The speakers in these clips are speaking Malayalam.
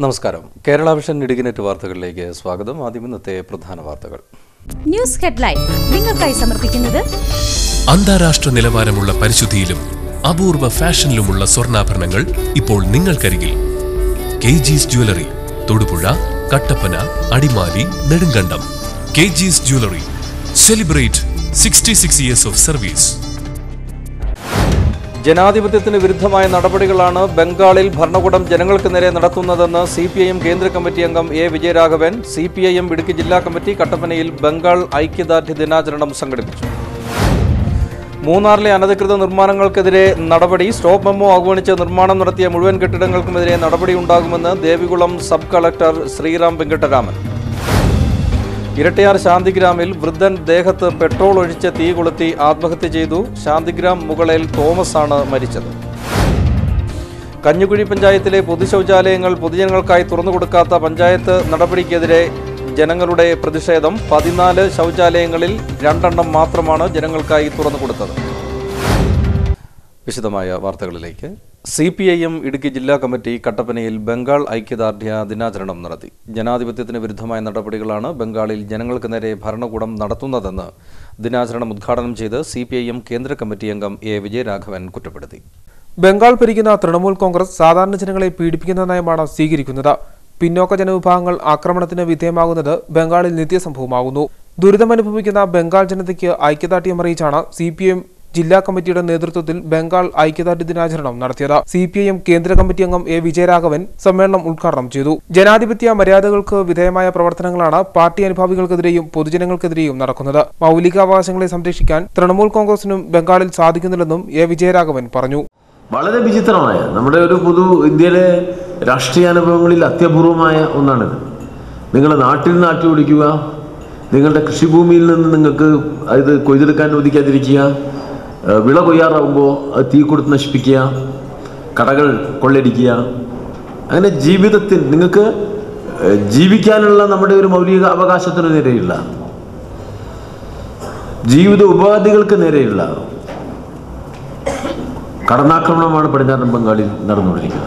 നമസ്കാരം കേരള വിഷൻ ഇടുകിനെറ്റ് വാർത്തകളിലേക്ക് സ്വാഗതം ആദ്യം ഇന്നത്തെ പ്രധാന വാർത്തകൾ ന്യൂസ് ഹെഡ്ലൈൻ നിങ്ങൾക്കായി സമർപ്പിക്കുന്നത് അന്താരാഷ്ട്ര നിലവാരമുള്ള പരിശുദ്ധിയിലും അപൂർവ ഫാഷനിലുമുള്ള സ്വർണ്ണാഭരണങ്ങൾ ഇപ്പോൾ നിങ്ങൾക്കരികിൽ K ജീസ് jewellery Thodupuzha Kattappana Adimali Nedumkandam K ജീസ് jewellery celebrate sixty six years of service ജനാധിപത്യത്തിന് വിരുദ്ധമായ നടപടികളാണ് ബംഗാളിൽ ഭരണകൂടം ജനങ്ങൾക്ക് നേരെ നടത്തുന്നതെന്ന് സി പി ഐ എം കേന്ദ്ര കമ്മിറ്റി അംഗം A Vijayaraghavan C P I M Idukki ജില്ലാ കമ്മിറ്റി കട്ടപ്പനയിൽ ബംഗാൾ ഐക്യദാർഢ്യ ദിനാചരണം സംഘടിപ്പിച്ചു മൂന്നാറിലെ അനധികൃത നിർമ്മാണങ്ങൾക്കെതിരെ നടപടി സ്റ്റോപ്പ് മെമ്മോ അവഗണിച്ച് നിർമ്മാണം നടത്തിയ മുഴുവൻ കെട്ടിടങ്ങൾക്കുമെതിരെ നടപടിയുണ്ടാകുമെന്ന് ദേവികുളം സബ് കളക്ടർ ശ്രീറാം വെങ്കട്ടരാമൻ ഇരട്ടയാർ ശാന്തിഗ്രാമിൽ വൃദ്ധൻ ദേഹത്ത് പെട്രോൾ ഒഴിച്ച് തീ കൊളുത്തി ആത്മഹത്യ ചെയ്തു ശാന്തിഗ്രാം മുകളേൽ തോമസ് ആണ് മരിച്ചത് കഞ്ഞുകുഴി പഞ്ചായത്തിലെ പൊതുശൗചാലയങ്ങൾ പൊതുജനങ്ങൾക്കായി തുറന്നുകൊടുക്കാത്ത പഞ്ചായത്ത് നടപടിക്കെതിരെ ജനങ്ങളുടെ പ്രതിഷേധം പതിനാല് ശൗചാലയങ്ങളിൽ രണ്ടെണ്ണം മാത്രമാണ് ജനങ്ങൾക്കായി തുറന്നുകൊടുത്തത് വിശദമായ വാർത്തകളിലേക്ക് C P I M Idukki ജില്ലാ കമ്മിറ്റി കട്ടപ്പനയിൽ ബംഗാൾ ഐക്യദാർഢ്യ ദിനാചരണം നടത്തി ജനാധിപത്യത്തിന് വിരുദ്ധമായ നടപടികളാണ് ബംഗാളിൽ ജനങ്ങൾക്ക് നേരെ ഭരണകൂടം നടത്തുന്നതെന്ന് ദിനാചരണം ഉദ്ഘാടനം ചെയ്ത് സി പി ഐ എം കേന്ദ്ര കമ്മിറ്റി അംഗം എ വിജയരാഘവൻ കുറ്റപ്പെടുത്തി ബംഗാൾ ഭരിക്കുന്ന തൃണമൂൽ കോൺഗ്രസ് സാധാരണ ജനങ്ങളെ പീഡിപ്പിക്കുന്ന നയമാണ് സ്വീകരിക്കുന്നത് പിന്നോക്ക ജനവിഭാഗങ്ങൾ ആക്രമണത്തിന് വിധേയമാകുന്നത് ബംഗാളിൽ നിത്യസംഭവമാകുന്നു ദുരിതമനുഭവിക്കുന്ന ബംഗാൾ ജനതയ്ക്ക് ഐക്യദാർഢ്യം അറിയിച്ചാണ് സി പി എം ജില്ലാ കമ്മിറ്റിയുടെ നേതൃത്വത്തിൽ ബംഗാൾ ഐക്യദാർഢ്യ ദിനാചരണം നടത്തിയത് സി പി ഐ എം കേന്ദ്ര കമ്മിറ്റി അംഗം എ വിജയരാഘവൻ സമ്മേളനം ഉദ്ഘാടനം ചെയ്തു ജനാധിപത്യ മര്യാദകൾക്ക് വിധേയമായ പ്രവർത്തനങ്ങളാണ് പാർട്ടി അനുഭാവികൾക്കെതിരെയും പൊതുജനങ്ങൾക്കെതിരെയും നടക്കുന്നത് മൗലികാവകാശങ്ങളെ സംരക്ഷിക്കാൻ തൃണമൂൽ കോൺഗ്രസിനും ബംഗാളിൽ സാധിക്കുന്നില്ലെന്നും എ വിജയരാഘവൻ പറഞ്ഞു വളരെ വിചിത്രമായ നമ്മുടെ ഒരു പൊതു ഇന്ത്യയിലെ രാഷ്ട്രീയ അനുഭവങ്ങളിൽ അത്യപൂർവമായ ഒന്നാണിത് നിങ്ങൾ നാട്ടിൽ നിന്ന് ആട്ടി ഓടിക്കുക നിങ്ങളുടെ കൃഷിഭൂമിയിൽ നിന്ന് നിങ്ങൾക്ക് ഇത് കൊയ്തെടുക്കാൻ അനുവദിക്കാതിരിക്കുക ഏഹ് വിള കൊയ്യാറാകുമ്പോൾ അത് തീ കൊടുത്ത് നശിപ്പിക്കുക കടകൾ കൊള്ളടിക്കുക അങ്ങനെ ജീവിതത്തിൽ നിങ്ങൾക്ക് ഏഹ് ജീവിക്കാനുള്ള നമ്മുടെ ഒരു മൗലിക അവകാശത്തിന് നേരെയുള്ള ജീവിത ഉപാധികൾക്ക് നേരെയുള്ള കടന്നാക്രമണമാണ് പടിഞ്ഞാറൻ ബംഗാളിൽ നടന്നുകൊണ്ടിരിക്കുന്നത്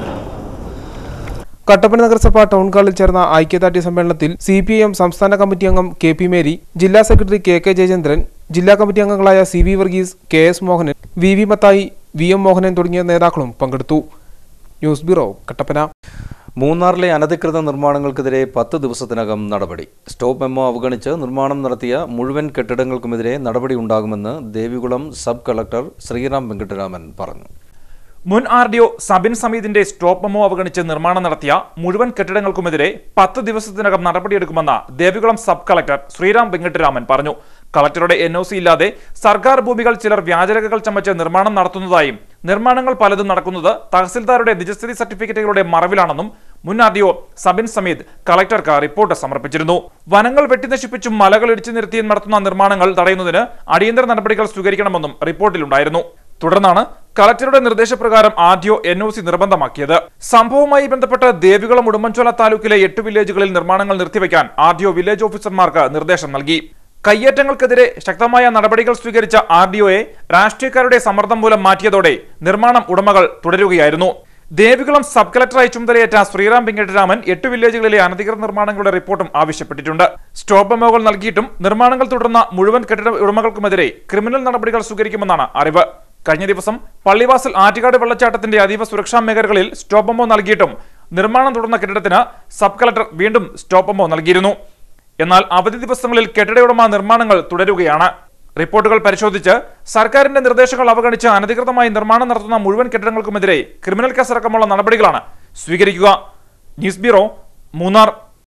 കട്ടപ്പന നഗരസഭ ടൗൺ ഹാളിൽ ചേർന്ന ഐക്യദാർഢ്യ സമ്മേളനത്തിൽ സി പി ഐ എം സംസ്ഥാന കമ്മിറ്റി അംഗം കെ പി മേരി ജില്ലാ സെക്രട്ടറി കെ കെ ജയചന്ദ്രൻ ജില്ലാ കമ്മിറ്റി അംഗങ്ങളായ C V Varghese K S Mohanan V V Mathai V M Mohanan തുടങ്ങിയ നേതാക്കളും പങ്കെടുത്തു ന്യൂസ് ബ്യൂറോ കട്ടപ്പന മൂന്നാറിലെ അനധികൃത നിർമ്മാണങ്ങൾക്കെതിരെ പത്ത് ദിവസത്തിനകം നടപടി സ്റ്റോപ്പ് മെമ്മോ അവഗണിച്ച് നിർമ്മാണം നടത്തിയ മുഴുവൻ കെട്ടിടങ്ങൾക്കുമെതിരെ നടപടി ഉണ്ടാകുമെന്ന് ദേവികുളം സബ് കളക്ടർ ശ്രീറാം വെങ്കട്ടരാമൻ പറഞ്ഞു മുൻ ആർ ഡി ഒ സബിൻ സമീദിന്റെ സ്റ്റോപ്പ് മെമ്മോ അവഗണിച്ച് നിർമ്മാണം നടത്തിയ മുഴുവൻ കെട്ടിടങ്ങൾക്കുമെതിരെ പത്ത് ദിവസത്തിനകം നടപടിയെടുക്കുമെന്ന് ദേവികുളം സബ് കളക്ടർ ശ്രീറാം വെങ്കട്ടരാമൻ പറഞ്ഞു കളക്ടറുടെ എൻ ഒ സി ഇല്ലാതെ സർക്കാർ ഭൂമികൾ ചിലർ വ്യാജരേഖകൾ ചമച്ച് നിർമ്മാണം നടത്തുന്നതായും നിർമ്മാണങ്ങൾ പലതും നടക്കുന്നത് തഹസിൽദാരുടെ നിജസ്ഥിതി സർട്ടിഫിക്കറ്റുകളുടെ മറവിലാണെന്നും മുൻ R D O Sabin Sameed കളക്ടർക്ക് റിപ്പോർട്ട് സമർപ്പിച്ചിരുന്നു വനങ്ങൾ വെട്ടിനശിപ്പിച്ചും മലകൾ ഇടിച്ചു നിരത്തിയും നടത്തുന്ന നിർമ്മാണങ്ങൾ തടയുന്നതിന് അടിയന്തര നടപടികൾ സ്വീകരിക്കണമെന്നും റിപ്പോർട്ടിലുണ്ടായിരുന്നു തുടർന്നാണ് കളക്ടറുടെ നിർദ്ദേശപ്രകാരം ആദ്യോ എൻ ഒ സി നിർബന്ധമാക്കിയത് സംഭവവുമായി ബന്ധപ്പെട്ട് ദേവികുളം ഉടുമ്പൻചോല താലൂക്കിലെ എട്ട് വില്ലേജുകളിൽ നിർമ്മാണങ്ങൾ നിർത്തിവെക്കാൻ ആദ്യോ വില്ലേജ് ഓഫീസർമാർക്ക് നിർദ്ദേശം നൽകി കയ്യേറ്റങ്ങൾക്കെതിരെ ശക്തമായ നടപടികൾ സ്വീകരിച്ച ആർ ഡി ഒയെ രാഷ്ട്രീയക്കാരുടെ സമ്മർദ്ദം മൂലം മാറ്റിയതോടെ നിർമ്മാണം ഉടമകൾ തുടരുകയായിരുന്നു ദേവികുളം സബ് കളക്ടറായി ചുമതലയേറ്റ ശ്രീറാം വെങ്കട്ടരാമൻ എട്ട് വില്ലേജുകളിലെ അനധികൃത നിർമ്മാണങ്ങളുടെ റിപ്പോർട്ടും ആവശ്യപ്പെട്ടിട്ടുണ്ട് സ്റ്റോപ്പ് മെമ്മോകൾ നൽകിയിട്ടും നിർമ്മാണങ്ങൾ തുടർന്ന മുഴുവൻ കെട്ടിട ഉടമകൾക്കുമെതിരെ ക്രിമിനൽ നടപടികൾ സ്വീകരിക്കുമെന്നാണ് അറിവ് കഴിഞ്ഞ ദിവസം പള്ളിവാസൽ ആറ്റുകാട് വെള്ളച്ചാട്ടത്തിന്റെ അതീവ സുരക്ഷാ മേഖലകളിൽ സ്റ്റോപ്പ് മെമ്മോ നൽകിയിട്ടും നിർമ്മാണം തുടർന്ന കെട്ടിടത്തിന് സബ് കളക്ടർ വീണ്ടും സ്റ്റോപ്പ് മെമ്മോ നൽകിയിരുന്നു എന്നാൽ അവധി ദിവസങ്ങളിൽ കെട്ടിടയുടമ നിർമ്മാണങ്ങൾ തുടരുകയാണ് റിപ്പോർട്ടുകൾ പരിശോധിച്ച് സർക്കാരിന്റെ നിർദ്ദേശങ്ങൾ അവഗണിച്ച് അനധികൃതമായി നിർമ്മാണം നടത്തുന്ന മുഴുവൻ കെട്ടിടങ്ങൾക്കുമെതിരെ ക്രിമിനൽ കേസടക്കമുള്ള നടപടികളാണ് സ്വീകരിക്കുക ന്യൂസ് ബ്യൂറോ മൂന്നാർ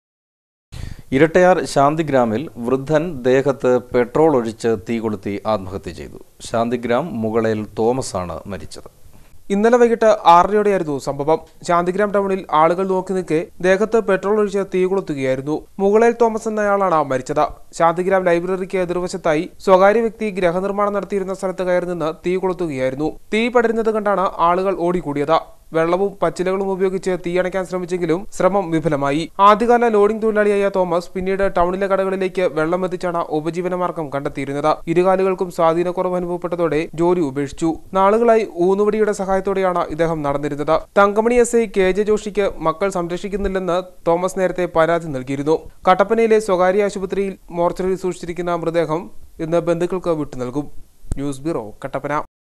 ഇരട്ടയാർ ശാന്തിഗ്രാമിൽ വൃദ്ധൻ ദേഹത്ത് പെട്രോൾ ഒഴിച്ച് തീ കൊളുത്തി ആത്മഹത്യ ചെയ്തു ശാന്തിഗ്രാം മുകളേൽ തോമസ് ആണ് മരിച്ചത് ഇന്നലെ വൈകിട്ട് ആറരയോടെയായിരുന്നു സംഭവം ശാന്തിഗ്രാം ടൗണിൽ ആളുകൾ നോക്കി നിൽക്കെ ദേഹത്ത് പെട്രോൾ ഒഴിച്ച് തീ കൊളുത്തുകയായിരുന്നു മുകളേൽ തോമസ് എന്നയാളാണ് മരിച്ചത് ശാന്തിഗ്രാം ലൈബ്രറിക്ക് എതിർവശത്തായി സ്വകാര്യ വ്യക്തി ഗ്രഹനിർമ്മാണം നടത്തിയിരുന്ന സ്ഥലത്ത് കയറി നിന്ന് തീ കൊളുത്തുകയായിരുന്നു തീ പടരുന്നത് കണ്ടാണ് ആളുകൾ ഓടിക്കൂടിയത് വെള്ളവും പച്ചിലകളും ഉപയോഗിച്ച് തീയണയ്ക്കാൻ ശ്രമിച്ചെങ്കിലും ശ്രമം വിഫലമായി ആദ്യകാല ലോഡിംഗ് തൊഴിലാളിയായ തോമസ് പിന്നീട് ടൗണിലെ കടകളിലേക്ക് വെള്ളം എത്തിച്ചാണ് ഉപജീവനമാർഗം കണ്ടെത്തിയിരുന്നത് ഇരുകാലുകൾക്കും സ്വാധീനക്കുറവ് അനുഭവപ്പെട്ടതോടെ ജോലി ഉപേക്ഷിച്ചു നാളുകളായി ഊന്നുവടിയുടെ സഹായത്തോടെയാണ് ഇദ്ദേഹം നടന്നിരുന്നത് Thankamani S I K J ജോഷിക്ക് മക്കൾ സംരക്ഷിക്കുന്നില്ലെന്ന് തോമസ് നേരത്തെ പരാതി നൽകിയിരുന്നു കട്ടപ്പനയിലെ സ്വകാര്യ ആശുപത്രിയിൽ മോർച്ചറിയിൽ സൂക്ഷിച്ചിരിക്കുന്ന മൃതദേഹം ഇന്ന് ബന്ധുക്കൾക്ക് വിട്ടു നൽകും ന്യൂസ് ബ്യൂറോ കട്ടപ്പന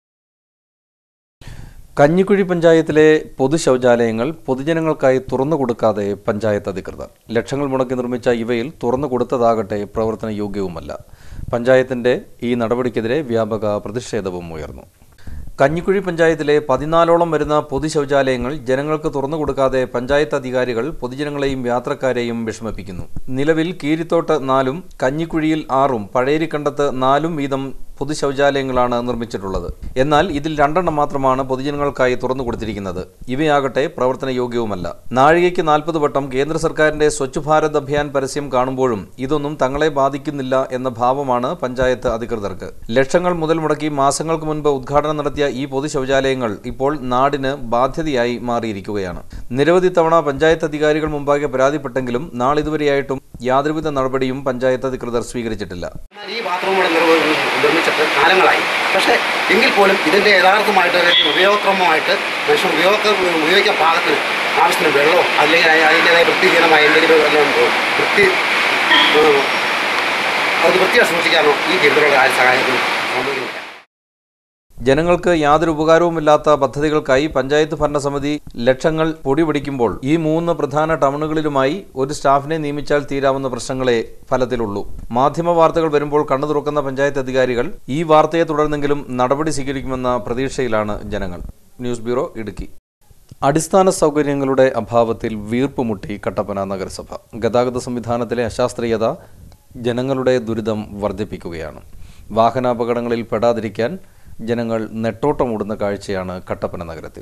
കഞ്ഞിക്കുഴി പഞ്ചായത്തിലെ പൊതു ശൗചാലയങ്ങൾ പൊതുജനങ്ങൾക്കായി തുറന്നു കൊടുക്കാതെ പഞ്ചായത്ത് അധികൃതർ ലക്ഷങ്ങൾ മുടക്കി നിർമ്മിച്ച ഇവയിൽ തുറന്നു കൊടുത്തതാകട്ടെ പ്രവർത്തന യോഗ്യവുമല്ല പഞ്ചായത്തിന്റെ ഈ നടപടിക്കെതിരെ വ്യാപക പ്രതിഷേധവും ഉയർന്നു കഞ്ഞിക്കുഴി പഞ്ചായത്തിലെ പതിനാലോളം വരുന്ന പൊതു ശൗചാലയങ്ങൾ ജനങ്ങൾക്ക് തുറന്നു കൊടുക്കാതെ പഞ്ചായത്ത് അധികാരികൾ പൊതുജനങ്ങളെയും യാത്രക്കാരെയും വിഷമിപ്പിക്കുന്നു നിലവിൽ കീരിത്തോട്ട് നാലും കഞ്ഞിക്കുഴിയിൽ ആറും പഴയരിക്കണ്ടത്ത് നാലും വീതം പൊതു ശൗചാലയങ്ങളാണ് നിർമ്മിച്ചിട്ടുള്ളത് എന്നാൽ ഇതിൽ രണ്ടെണ്ണം മാത്രമാണ് പൊതുജനങ്ങൾക്കായി തുറന്നു കൊടുത്തിരിക്കുന്നത് ഇവയാകട്ടെ പ്രവർത്തന യോഗ്യവുമല്ല നാഴികയ്ക്ക് നാൽപ്പത് വട്ടം കേന്ദ്ര സർക്കാരിന്റെ സ്വച്ഛ് ഭാരത് അഭിയാൻ പരസ്യം കാണുമ്പോഴും ഇതൊന്നും തങ്ങളെ ബാധിക്കുന്നില്ല എന്ന ഭാവമാണ് പഞ്ചായത്ത് അധികൃതർക്ക് ലക്ഷങ്ങൾ മുതൽ മുടക്കി മാസങ്ങൾക്ക് മുൻപ് ഉദ്ഘാടനം നടത്തിയ ഈ പൊതു ശൗചാലയങ്ങൾ ഇപ്പോൾ നാടിന് ബാധ്യതയായി മാറിയിരിക്കുകയാണ് നിരവധി തവണ പഞ്ചായത്ത് അധികാരികൾ മുമ്പാകെ പരാതിപ്പെട്ടെങ്കിലും നാളിതുവരെയായിട്ടും യാതൊരുവിധ നടപടിയും പഞ്ചായത്ത് അധികൃതർ സ്വീകരിച്ചിട്ടില്ല എന്നാൽ ഈ ബാത്റൂം കൂടെ നിർവ- നിർമ്മിച്ചിട്ട് കാലങ്ങളായി പക്ഷേ എങ്കിൽ പോലും ഇതിൻ്റെ യഥാർത്ഥമായിട്ട് അല്ലെങ്കിൽ ഉപയോഗക്രമമായിട്ട് മനുഷ്യൻ ഉപയോഗ ഉപയോഗിക്കാൻ പാകത്തിന് ആവശ്യത്തിന് വെള്ളമോ അല്ലെങ്കിൽ അതി- അതിൻ്റെതായ വൃത്തിഹീനമായ എന്തെങ്കിലും എല്ലാം വൃത്തി ഏഹ്, അത് വൃത്തിയായി സൂക്ഷിക്കാനോ ഈ കേന്ദ്രങ്ങളുടെ ആരും സഹായത്തിന് സംഭവിക്കുന്നില്ല ജനങ്ങൾക്ക് യാതൊരു ഉപകാരവുമില്ലാത്ത പദ്ധതികൾക്കായി പഞ്ചായത്ത് ഭരണസമിതി ലക്ഷങ്ങൾ പൊടിപിടിക്കുമ്പോൾ ഈ മൂന്ന് പ്രധാന ടൗണുകളിലുമായി ഒരു സ്റ്റാഫിനെ നിയമിച്ചാൽ തീരാവുന്ന പ്രശ്നങ്ങളെ ഫലത്തിലുള്ളൂ മാധ്യമ വാർത്തകൾ വരുമ്പോൾ കണ്ണു തുറക്കുന്ന പഞ്ചായത്ത് അധികാരികൾ ഈ വാർത്തയെ തുടർന്നെങ്കിലും നടപടി സ്വീകരിക്കുമെന്ന പ്രതീക്ഷയിലാണ് ജനങ്ങൾ ന്യൂസ് ബ്യൂറോ ഇടുക്കി അടിസ്ഥാന സൗകര്യങ്ങളുടെ അഭാവത്തിൽ വീർപ്പുമുട്ടി കട്ടപ്പന നഗരസഭ ഗതാഗത സംവിധാനത്തിലെ അശാസ്ത്രീയത ജനങ്ങളുടെ ദുരിതം വർദ്ധിപ്പിക്കുകയാണ് വാഹനാപകടങ്ങളിൽ പെടാതിരിക്കാൻ ജനങ്ങൾ നെട്ടോട്ടമോടുന്ന കാഴ്ചയാണ് കട്ടപ്പന നഗരത്തിൽ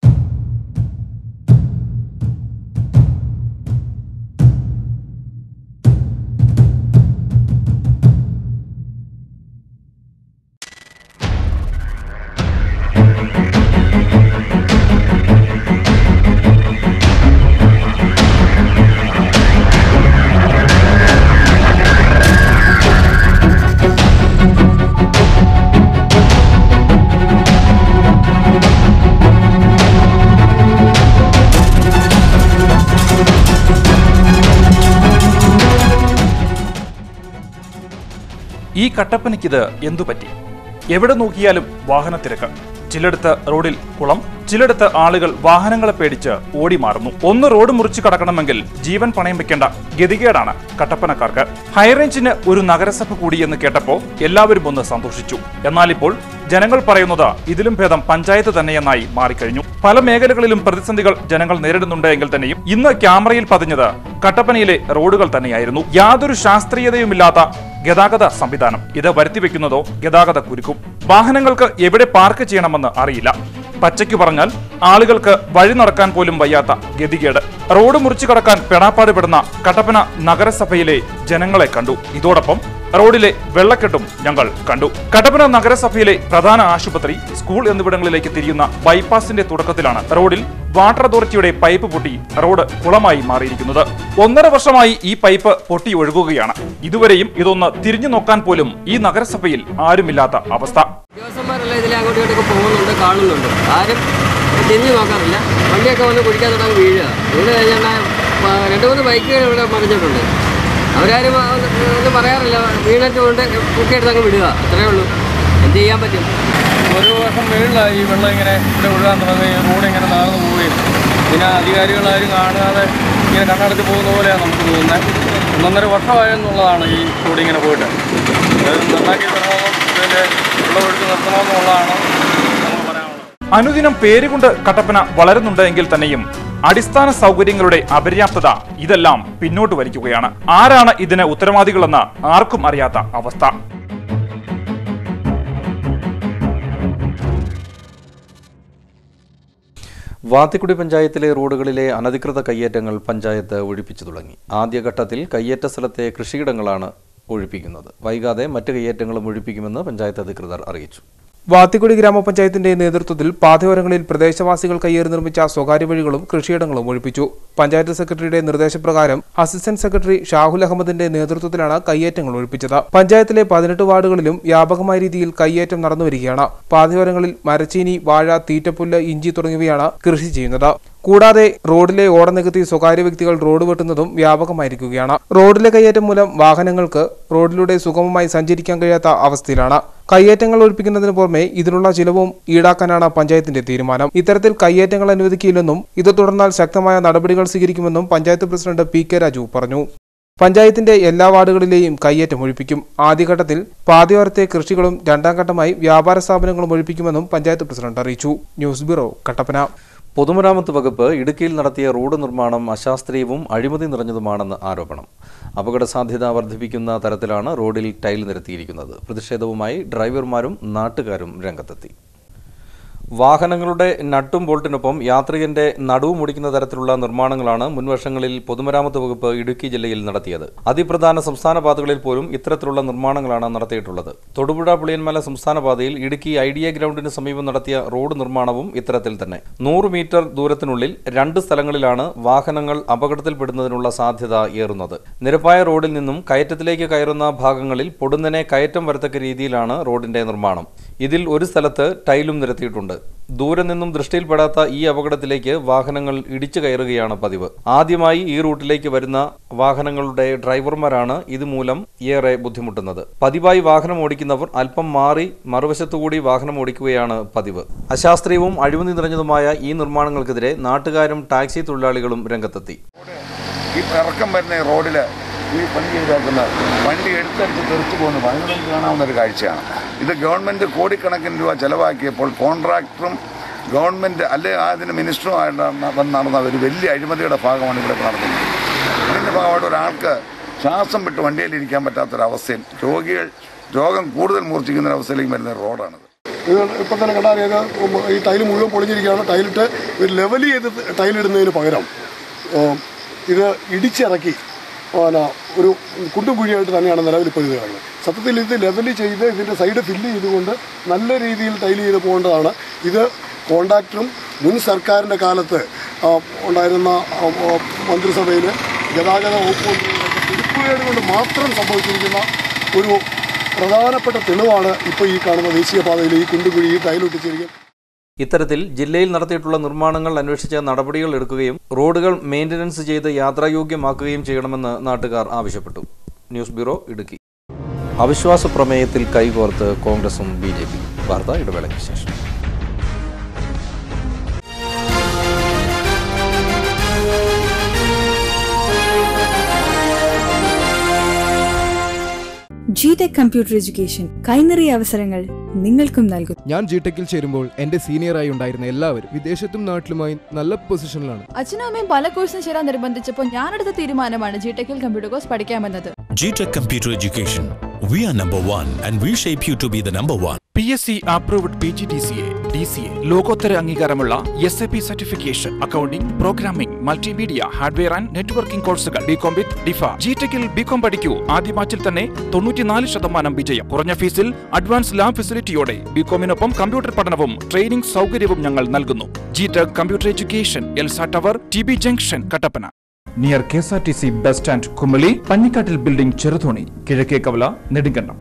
ഈ കട്ടപ്പനയ്ക്കിത് എന്തു പറ്റി എവിടെ നോക്കിയാലും വാഹന തിരക്ക് ചിലയിടത്ത് റോഡിൽ കുളം ചിലയിടത്ത് ആളുകൾ വാഹനങ്ങളെ പേടിച്ച് ഓടി മാറുന്നു ഒന്ന് റോഡ് മുറിച്ച് കടക്കണമെങ്കിൽ ജീവൻ പണയം വെക്കേണ്ട ഗതികേടാണ് കട്ടപ്പനക്കാർക്ക് ഹൈറേഞ്ചിന് ഒരു നഗരസഭ കൂടി എന്ന് കേട്ടപ്പോ എല്ലാവരും ഒന്ന് സന്തോഷിച്ചു എന്നാൽ ഇപ്പോൾ ജനങ്ങൾ പറയുന്നത് ഇതിലും ഭേദം പഞ്ചായത്ത് തന്നെയെന്നായി മാറിക്കഴിഞ്ഞു പല മേഖലകളിലും പ്രതിസന്ധികൾ ജനങ്ങൾ നേരിടുന്നുണ്ട് എങ്കിൽ തന്നെയും ഇന്ന് ക്യാമറയിൽ പതിഞ്ഞത് കട്ടപ്പനയിലെ റോഡുകൾ തന്നെയായിരുന്നു യാതൊരു ശാസ്ത്രീയതയുമില്ലാത്ത ഗതാഗത സംവിധാനം ഇത് വരുത്തിവെക്കുന്നതോ ഗതാഗത കുരുക്കും വാഹനങ്ങൾക്ക് എവിടെ പാർക്ക് ചെയ്യണമെന്ന് അറിയില്ല പച്ചയ്ക്ക് പറഞ്ഞാൽ ആളുകൾക്ക് വഴി നടക്കാൻ പോലും വയ്യാത്ത ഗതികേട് റോഡ് മുറിച്ചു കടക്കാൻ പെടാപ്പാട് പെടുന്ന കട്ടപ്പന നഗരസഭയിലെ ജനങ്ങളെ കണ്ടു ഇതോടൊപ്പം റോഡിലെ വെള്ളക്കെട്ടും ഞങ്ങൾ കണ്ടു കട്ടപ്പന നഗരസഭയിലെ പ്രധാന ആശുപത്രി സ്കൂൾ എന്നിവിടങ്ങളിലേക്ക് തിരിയുന്ന ബൈപ്പാസിന്റെ തുടക്കത്തിലാണ് റോഡിൽ വാട്ടർ അതോറിറ്റിയുടെ പൈപ്പ് പൊട്ടി റോഡ് കുളമായി മാറിയിരിക്കുന്നത് ഒന്നര വർഷമായി ഈ പൈപ്പ് പൊട്ടി ഒഴുകുകയാണ് ഇതുവരെയും ഇതൊന്ന് തിരിഞ്ഞു നോക്കാൻ പോലും ഈ നഗരസഭയിൽ ആരുമില്ലാത്ത അവസ്ഥ ഉദ്യോഗസ്ഥന്മാരെല്ലാം ഇതിലെ അങ്ങോട്ടും ഇങ്ങോട്ടൊക്കെ പോകുന്നുണ്ട് കാണുന്നുണ്ട് ആരും തിരിഞ്ഞു നോക്കാറില്ല വണ്ടിയൊക്കെ വന്ന് കുടിക്കാൻ തുടങ്ങി വീഴുക വീണ് കഴിഞ്ഞാൽ ആ, രണ്ട് മൂന്ന് ബൈക്കുകൾ ഇവിടെ മറിഞ്ഞിട്ടുണ്ട് അവരാരും ആ, ഒന്ന് ഒന്നും പറയാറില്ല വീണിട്ട് കൊണ്ട് കുക്കിയെടുത്ത് അങ്ങ് വിടുക അത്രേ ഉള്ളൂ എന്ത് ചെയ്യാൻ പറ്റും ഒരു വർഷം മേളിലായി ഈ വെള്ളം ഇങ്ങനെ ഇവിടെ ഒഴുകാൻ തുടങ്ങി റോഡ് ഇങ്ങനെ താഴ്ന്നു പോവുകയും പിന്നെ അധികാരികളാരും കാണാതെ ഇങ്ങനെ കണ്ണടച്ച് പോകുന്ന പോലെയാണ് നമുക്ക് തോന്നുന്നത് ഒന്നൊന്നര വർഷമായെന്നുള്ളതാണ് ഈ റോഡ് ഇങ്ങനെ പോയിട്ട് അത് നന്നാക്കി തരണമെന്നും ഇതിൻ്റെ വെള്ളം ഒഴുക്ക് നിർത്തണമെന്നുള്ളതാണ് നമുക്ക് പറയാനുള്ളത് അനുദിനം പേരുകൊണ്ട് കട്ടപ്പന വളരുന്നുണ്ട് എങ്കിൽ തന്നെയും അടിസ്ഥാന സൗകര്യങ്ങളുടെ അപര്യാപ്തത ഇതെല്ലാം പിന്നോട്ട് വലിക്കുകയാണ് ആരാണ് ഇതിന് ഉത്തരവാദികളെന്ന് ആർക്കും അറിയാത്ത അവസ്ഥ വാത്തിക്കുടി പഞ്ചായത്തിലെ റോഡുകളിലെ അനധികൃത കയ്യേറ്റങ്ങൾ പഞ്ചായത്ത് ഒഴിപ്പിച്ചു തുടങ്ങി ആദ്യഘട്ടത്തിൽ കയ്യേറ്റ സ്ഥലത്തെ കൃഷിയിടങ്ങളാണ് ഒഴിപ്പിക്കുന്നത് വൈകാതെ മറ്റ് കയ്യേറ്റങ്ങളും ഒഴിപ്പിക്കുമെന്ന് പഞ്ചായത്ത് അധികൃതർ അറിയിച്ചു വാത്തിക്കുടി ഗ്രാമപഞ്ചായത്തിന്റെ നേതൃത്വത്തിൽ പാതയോരങ്ങളിൽ പ്രദേശവാസികൾ കയ്യേറി നിർമ്മിച്ച സ്വകാര്യ വഴികളും കൃഷിയിടങ്ങളും ഒഴിപ്പിച്ചു പഞ്ചായത്ത് സെക്രട്ടറിയുടെ നിർദ്ദേശപ്രകാരം അസിസ്റ്റന്റ് സെക്രട്ടറി ഷാഹുൽ അഹമ്മദിന്റെ നേതൃത്വത്തിലാണ് കയ്യേറ്റങ്ങൾ ഒഴിപ്പിച്ചത് പഞ്ചായത്തിലെ പതിനെട്ട് വാർഡുകളിലും വ്യാപകമായ രീതിയിൽ കയ്യേറ്റം നടന്നുവരികയാണ് പാതയോരങ്ങളിൽ മരച്ചീനി വാഴ തീറ്റപ്പുല്ല് ഇഞ്ചി തുടങ്ങിയവയാണ് കൃഷി ചെയ്യുന്നത് കൂടാതെ റോഡിലെ ഓടനികത്തി സ്വകാര്യ വ്യക്തികൾ റോഡ് വെട്ടുന്നതും വ്യാപകമായിരിക്കുകയാണ് റോഡിലെ കയ്യേറ്റം മൂലം വാഹനങ്ങൾക്ക് റോഡിലൂടെ സുഗമമായി സഞ്ചരിക്കാൻ കഴിയാത്ത അവസ്ഥയിലാണ് കയ്യേറ്റങ്ങൾ ഒഴിപ്പിക്കുന്നതിന് പുറമെ ഇതിനുള്ള ചിലവും ഈടാക്കാനാണ് പഞ്ചായത്തിന്റെ തീരുമാനം ഇത്തരത്തിൽ കയ്യേറ്റങ്ങൾ അനുവദിക്കില്ലെന്നും ഇത് തുടർന്നാൽ ശക്തമായ നടപടികൾ സ്വീകരിക്കുമെന്നും panchayat president P K Raju പറഞ്ഞു പഞ്ചായത്തിന്റെ എല്ലാ വാർഡുകളിലെയും കയ്യേറ്റം ഒഴിപ്പിക്കും ആദ്യഘട്ടത്തിൽ പാതയോരത്തെ കൃഷികളും രണ്ടാം ഘട്ടമായി വ്യാപാര സ്ഥാപനങ്ങളും ഒഴിപ്പിക്കുമെന്നും പഞ്ചായത്ത് പ്രസിഡന്റ് അറിയിച്ചു ന്യൂസ് ബ്യൂറോ കട്ടപ്പന പൊതുമരാമത്ത് വകുപ്പ് ഇടുക്കിയിൽ നടത്തിയ റോഡ് നിർമ്മാണം അശാസ്ത്രീയവും അഴിമതി നിറഞ്ഞതുമാണെന്ന് ആരോപണം അപകട സാധ്യത വർദ്ധിപ്പിക്കുന്ന തരത്തിലാണ് റോഡിൽ ടൈൽ നിരത്തിയിരിക്കുന്നത് പ്രതിഷേധവുമായി ഡ്രൈവർമാരും നാട്ടുകാരും രംഗത്തെത്തി വാഹനങ്ങളുടെ നട്ടും ബോൾട്ടിനൊപ്പം യാത്രികന്റെ നടുവും മുടിക്കുന്ന തരത്തിലുള്ള നിർമ്മാണങ്ങളാണ് മുൻവർഷങ്ങളിൽ പൊതുമരാമത്ത് വകുപ്പ് ഇടുക്കി ജില്ലയിൽ നടത്തിയത് അതിപ്രധാന സംസ്ഥാന പാതകളിൽ പോലും ഇത്തരത്തിലുള്ള നിർമ്മാണങ്ങളാണ് നടത്തിയിട്ടുള്ളത് തൊടുപുഴ പുളിയൻമല സംസ്ഥാന പാതയിൽ ഇടുക്കി ഐഡിയ ഗ്രൗണ്ടിന് സമീപം നടത്തിയ റോഡ് നിർമ്മാണവും ഇത്തരത്തിൽ തന്നെ നൂറ് മീറ്റർ ദൂരത്തിനുള്ളിൽ രണ്ട് സ്ഥലങ്ങളിലാണ് വാഹനങ്ങൾ അപകടത്തിൽപ്പെടുന്നതിനുള്ള സാധ്യത ഏറുന്നത് നിരപ്പായ റോഡിൽ നിന്നും കയറ്റത്തിലേക്ക് കയറുന്ന ഭാഗങ്ങളിൽ പൊടുന്നനെ കയറ്റം വരത്തക്ക രീതിയിലാണ് റോഡിന്റെ നിർമ്മാണം ഇതിൽ ഒരു സ്ഥലത്ത് ടൈലും നിരത്തിയിട്ടുണ്ട് ദൂരെ നിന്നും ദൃഷ്ടിയിൽപ്പെടാത്ത ഈ അപകടത്തിലേക്ക് വാഹനങ്ങൾ ഇടിച്ചു കയറുകയാണ് പതിവ് ആദ്യമായി ഈ റൂട്ടിലേക്ക് വരുന്ന വാഹനങ്ങളുടെ ഡ്രൈവർമാരാണ് ഇതുമൂലം ഏറെ ബുദ്ധിമുട്ടുന്നത് പതിവായി വാഹനം ഓടിക്കുന്നവർ അല്പം മാറി മറുവശത്തുകൂടി വാഹനം ഓടിക്കുകയാണ് പതിവ് അശാസ്ത്രീയവും അഴിമതി നിറഞ്ഞതുമായ ഈ നിർമ്മാണങ്ങൾക്കെതിരെ നാട്ടുകാരും ടാക്സി തൊഴിലാളികളും രംഗത്തെത്തി ഈ ഇറക്കം വരുന്ന ഈ റോഡിൽ ഈ പണി ചെയ്തേക്കുന്ന വണ്ടി എടുത്തടിച്ച് തെറിച്ചു പോകുന്ന ഭയങ്കര കാണാവുന്ന ഒരു കാഴ്ചയാണ് ഇത് ഗവൺമെൻറ് കോടിക്കണക്കിന് രൂപ ചെലവാക്കിയപ്പോൾ കോൺട്രാക്ടറും ഗവൺമെൻറ് അല്ലെ അതിന് മിനിസ്റ്ററുമായിട്ട് വന്ന് നടന്ന ഒരു വലിയ അഴിമതിയുടെ ഭാഗമാണ് ഇവിടെ നടക്കുന്നത് അതിൻ്റെ ഭാഗമായിട്ട് ഒരാൾക്ക് ശ്വാസം വിട്ട് വണ്ടിയിലിരിക്കാൻ പറ്റാത്തൊരവസ്ഥയിൽ രോഗികൾ രോഗം കൂടുതൽ മൂർച്ഛിക്കുന്ന ഒരവസ്ഥയിലേക്ക് വരുന്ന ഒരു റോഡാണിത് ഇത് ഇപ്പം തന്നെ കണ്ടാൽ ഇത് ഈ ടൈൽ മുഴുവൻ പൊളിഞ്ഞിരിക്കുകയാണ് ടൈലിട്ട് ഒരു ലെവൽ ചെയ്ത് ടൈലിടുന്നതിന് പകരം ഉം, ഇത് ഇടിച്ചിറക്കി പിന്നെ ഒരു കുണ്ടും കുഴിയായിട്ട് തന്നെയാണ് നിലവിൽ ഇപ്പോൾ ഇത് കാണുന്നത് സത്യത്തിൽ ഇത് ലെവൽ ചെയ്ത് ഇതിൻ്റെ സൈഡ് ഫില്ല് ചെയ്തുകൊണ്ട് നല്ല രീതിയിൽ ടൈൽ ചെയ്ത് പോകേണ്ടതാണ് ഇത് കോൺട്രാക്ടറും മുൻ സർക്കാരിൻ്റെ കാലത്ത് ആ, ഉണ്ടായിരുന്ന ആ, ആ, മന്ത്രിസഭയിൽ ഗതാഗത വകുപ്പ് മന്ത്രിയുടെയൊക്കെ പിടിപ്പുകേട് കൊണ്ട് മാത്രം സംഭവിച്ചിരിക്കുന്ന ഒരു പ്രധാനപ്പെട്ട തെളിവാണ് ഇപ്പോൾ ഈ കാണുന്ന ദേശീയപാതയിൽ ഈ കുണ്ടുകുഴി ഈ ടൈലൊട്ടിച്ചിരിക്കുന്നത് ഇത്തരത്തിൽ ജില്ലയിൽ നടത്തിയിട്ടുള്ള നിർമ്മാണങ്ങൾ അന്വേഷിച്ച് നടപടികൾ എടുക്കുകയും റോഡുകൾ മെയിൻ്റനൻസ് ചെയ്ത് യാത്രായോഗ്യമാക്കുകയും ചെയ്യണമെന്ന് നാട്ടുകാർ ആവശ്യപ്പെട്ടു ന്യൂസ് ബ്യൂറോ ഇടുക്കി അവിശ്വാസ പ്രമേയത്തിൽ കൈകോർത്ത് കോൺഗ്രസും ബി ജെ പി വാർത്ത ഇടവേളയ്ക്ക് ശേഷം ജി ടെക് കമ്പ്യൂട്ടർ എഡ്യൂക്കേഷൻ കൈനിറിയ അവസരങ്ങൾ നിങ്ങൾക്കും നൽകും ഞാൻ ജിടെക്കിൽ ചേരുമ്പോൾ എന്റെ സീനിയറായി ഉണ്ടായിരുന്ന എല്ലാവരും വിദേശത്തും നാട്ടിലുമായി നല്ല പൊസിഷനിലാണ് അച്ഛനും അമ്മയും പല കോഴ്സിനും ചേരാൻ നിർബന്ധിച്ചപ്പോൾ ഞാനെടുത്ത തീരുമാനമാണ് ജി ടെക്കിൽ കമ്പ്യൂട്ടർ കോഴ്സ് പഠിക്കാമെന്നത് GTech Computer Education. We are number one and we shape you to be the number one. P S C approved P G D C A D C A ലോകോത്തര അംഗീകാരമുള്ള S A P certification accounting programming multimedia hardware and networking കോഴ്സുകൾ ബികോം വിത്ത് ഡിഫ ജി ടെക്കിൽ ബികോം പഠിക്കൂ ആദ്യ ബാച്ചിൽ തന്നെ തൊണ്ണൂറ്റിനാല് ശതമാനം വിജയം കുറഞ്ഞ ഫീസിൽ അഡ്വാൻസ് ലാബ് ഫെസിലിറ്റിയോടെ ബികോമിനൊപ്പം കമ്പ്യൂട്ടർ പഠനവും ട്രെയിനിംഗ് സൗകര്യവും ഞങ്ങൾ നൽകുന്നു G tech computer education Elsa tower T B junction Kattappana near K S R T C bus stand Kumily Panjikattil building Cheruthoni കിഴക്കേ കവല നെടുങ്കണ്ടം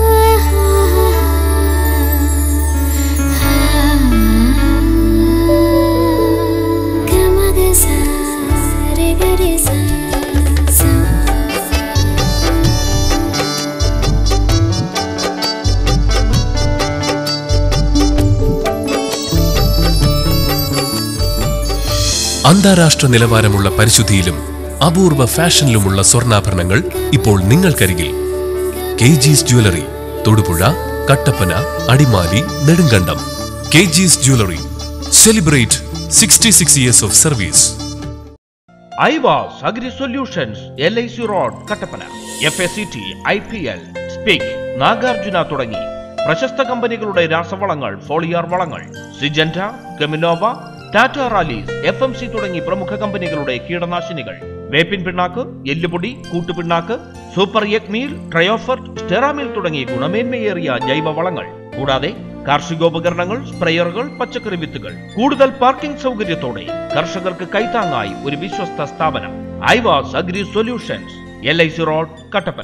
അന്താരാഷ്ട്ര നിലവാരമുള്ള പരിശുദ്ധിയിലും അപൂർവ ഫാഷനിലുമുള്ള സ്വർണ്ണാഭരണങ്ങൾ ഇപ്പോൾ നിങ്ങൾക്കരികിൽ K ജീസ് jewellery Thodupuzha Kattappana Adimali Nedumkandam K ജീസ് jewellery celebrate sixty six years of service Ivas agri solutions L I C road Kattappana F S C T I P L SPIC Nagarjuna തുടങ്ങി പ്രശസ്ത കമ്പനികളുടെ രാസവളങ്ങൾ ഫോളിയാർ വളങ്ങൾ സിജന്റ Cheminova Tata Rallis F M C തുടങ്ങി പ്രമുഖ കമ്പനികളുടെ കീടനാശിനികൾ വേപ്പിൻ പിണ്ണാക്ക് എല്ലുപൊടി കൂട്ടുപിണ്ണാക്ക് സൂപ്പർ യക് മീൽ ട്രയോഫർട്ട് സ്റ്റെറാമിൽ തുടങ്ങി ഗുണമേന്മയേറിയ ജൈവ വളങ്ങൾ കൂടാതെ കാർഷികോപകരണങ്ങൾ സ്പ്രെയറുകൾ പച്ചക്കറി വിത്തുകൾ കൂടുതൽ പാർക്കിംഗ് സൗകര്യത്തോടെ കർഷകർക്ക് കൈത്താങ്ങായി ഒരു വിശ്വസ്ത സ്ഥാപനം Ivas agri solutions L I C road Kattappana